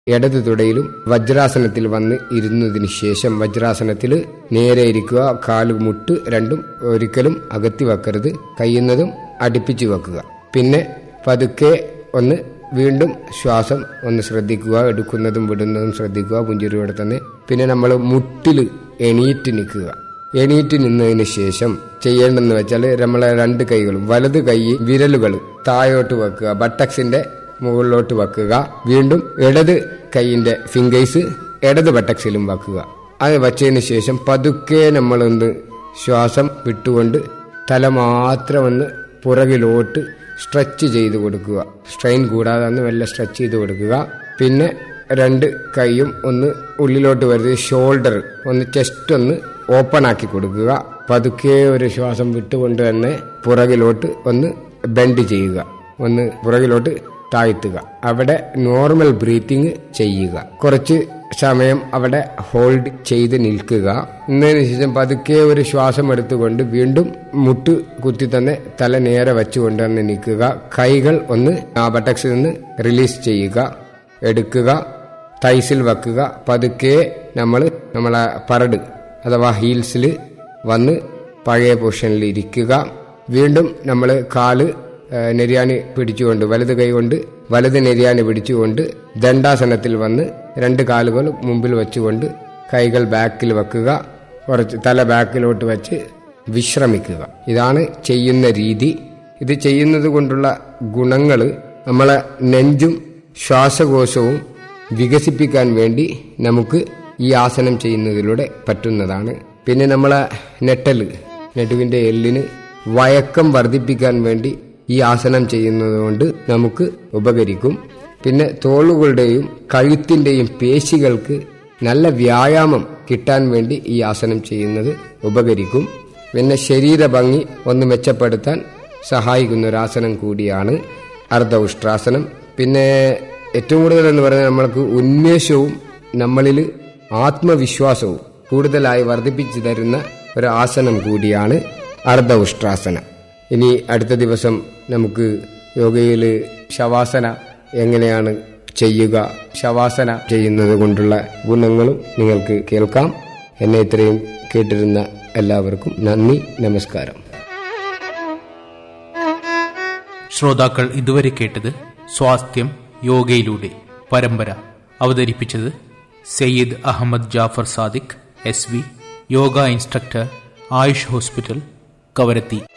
ഇടത് തുടയിലും വജ്രാസനത്തിൽ വന്ന് ഇരുന്നതിന് ശേഷം വജ്രാസനത്തിൽ നേരെ ഇരിക്കുക കാല് മുട്ട് രണ്ടും ഒരിക്കലും അകത്തി വെക്കരുത് കയ്യുന്നതും അടുപ്പിച്ച് വെക്കുക പിന്നെ പതുക്കെ ഒന്ന് വീണ്ടും ശ്വാസം ഒന്ന് ശ്രദ്ധിക്കുക എടുക്കുന്നതും വിടുന്നതും ശ്രദ്ധിക്കുക പുഞ്ചിരിയോടെ തന്നെ പിന്നെ നമ്മൾ മുട്ടിൽ എണീറ്റ് നിൽക്കുക എണീറ്റ് നിന്നതിന് ശേഷം ചെയ്യേണ്ടെന്ന് വെച്ചാൽ നമ്മളെ രണ്ട് കൈകളും വലത് കൈ വിരലുകൾ താഴോട്ട് വെക്കുക ബട്ടക്സിന്റെ മുകളിലോട്ട് വെക്കുക വീണ്ടും ഇടത് കൈയിന്റെ ഫിംഗേഴ്സ് ഇടത് ബട്ടക്സിലും വെക്കുക അത് വച്ചതിന് ശേഷം പതുക്കെ നമ്മളൊന്ന് ശ്വാസം വിട്ടുകൊണ്ട് തല മാത്രം ഒന്ന് പുറകിലോട്ട് സ്ട്രെച്ച് ചെയ്ത് കൊടുക്കുക സ്ട്രെയിൻ കൂടാതെ ഒന്ന് വല്ല സ്ട്രെച്ച് ചെയ്ത് കൊടുക്കുക പിന്നെ രണ്ട് കൈയും ഒന്ന് ഉള്ളിലോട്ട് വരുന്നത് ഷോൾഡർ ഒന്ന് ചെസ്റ്റ് ഒന്ന് ഓപ്പൺ ആക്കി കൊടുക്കുക പതുക്കെ ഒരു ശ്വാസം വിട്ടുകൊണ്ട് തന്നെ പുറകിലോട്ട് ഒന്ന് ബെൻഡ് ചെയ്യുക ഒന്ന് പുറകിലോട്ട് താഴ്ത്തുക അവിടെ നോർമൽ ബ്രീത്തിങ് ചെയ്യുക കുറച്ച് സമയം അവിടെ ഹോൾഡ് ചെയ്ത് നിൽക്കുക എന്നതിന് ശേഷം പതുക്കെ ഒരു ശ്വാസം എടുത്തുകൊണ്ട് വീണ്ടും മുട്ട് കുത്തി തന്നെ തല നേരെ വെച്ചുകൊണ്ട് തന്നെ നിൽക്കുക കൈകൾ ഒന്ന് ആ ബട്ടക്സിൽ നിന്ന് റിലീസ് ചെയ്യുക എടുക്കുക തൈസിൽ വെക്കുക പതുക്കെ നമ്മൾ നമ്മളെ പരട് അഥവാ ഹീൽസിൽ വന്ന് പഴയ പൊസിഷനിൽ ഇരിക്കുക വീണ്ടും നമ്മൾ കാല് നെരിയാണി പിടിച്ചുകൊണ്ട് വലത് കൈ കൊണ്ട് വലത് നെരിയാണി പിടിച്ചുകൊണ്ട് ദണ്ഡാസനത്തിൽ വന്ന് രണ്ട് കാലുകൾ മുമ്പിൽ വെച്ചുകൊണ്ട് കൈകൾ ബാക്കിൽ വെക്കുക കുറച്ച് തല ബാക്കിലോട്ട് വെച്ച് വിശ്രമിക്കുക ഇതാണ് ചെയ്യുന്ന രീതി ഇത് ചെയ്യുന്നത് കൊണ്ടുള്ള ഗുണങ്ങൾ നമ്മളെ നെഞ്ചും ശ്വാസകോശവും വികസിപ്പിക്കാൻ വേണ്ടി നമുക്ക് ഈ ആസനം ചെയ്യുന്നതിലൂടെ പറ്റുന്നതാണ് പിന്നെ നമ്മളെ നെട്ടല് നെടുവിന്റെ എല്ലിന് വയക്കം വർദ്ധിപ്പിക്കാൻ വേണ്ടി ഈ ആസനം ചെയ്യുന്നത് കൊണ്ട് നമുക്ക് ഉപകരിക്കും പിന്നെ തോളുകളുടെയും കഴുത്തിന്റെയും പേശികൾക്ക് നല്ല വ്യായാമം കിട്ടാൻ വേണ്ടി ഈ ആസനം ചെയ്യുന്നത് ഉപകരിക്കും പിന്നെ ശരീര ഭംഗി ഒന്ന് മെച്ചപ്പെടുത്താൻ സഹായിക്കുന്ന ഒരു ആസനം കൂടിയാണ് അർദ്ധ ഉഷ്ട്രാസനം പിന്നെ ഏറ്റവും കൂടുതൽ എന്ന് പറയുന്നത് നമ്മൾക്ക് ഉന്മേഷവും നമ്മളിൽ ആത്മവിശ്വാസവും കൂടുതലായി വർദ്ധിപ്പിച്ചു തരുന്ന ഒരു ആസനം കൂടിയാണ് അർദ്ധ ഉഷ്ട്രാസനം ഇനി അടുത്ത ദിവസം നമുക്ക് യോഗയിൽ ശവാസന എങ്ങനെയാണ് ചെയ്യുക ശവാസന ചെയ്യുന്നത് കൊണ്ടുള്ള ഗുണങ്ങളും നിങ്ങൾക്ക് കേൾക്കാം എന്നെ ഇത്രയും കേട്ടിരുന്ന എല്ലാവർക്കും നന്ദി നമസ്കാരം ശ്രോതാക്കൾ ഇതുവരെ കേട്ടത് സ്വാസ്ഥ്യം യോഗയിലൂടെ പരമ്പര അവതരിപ്പിച്ചത് Syed Ahmed Jafar Sadiq S V yoga instructor Ayush hospital Kavaratti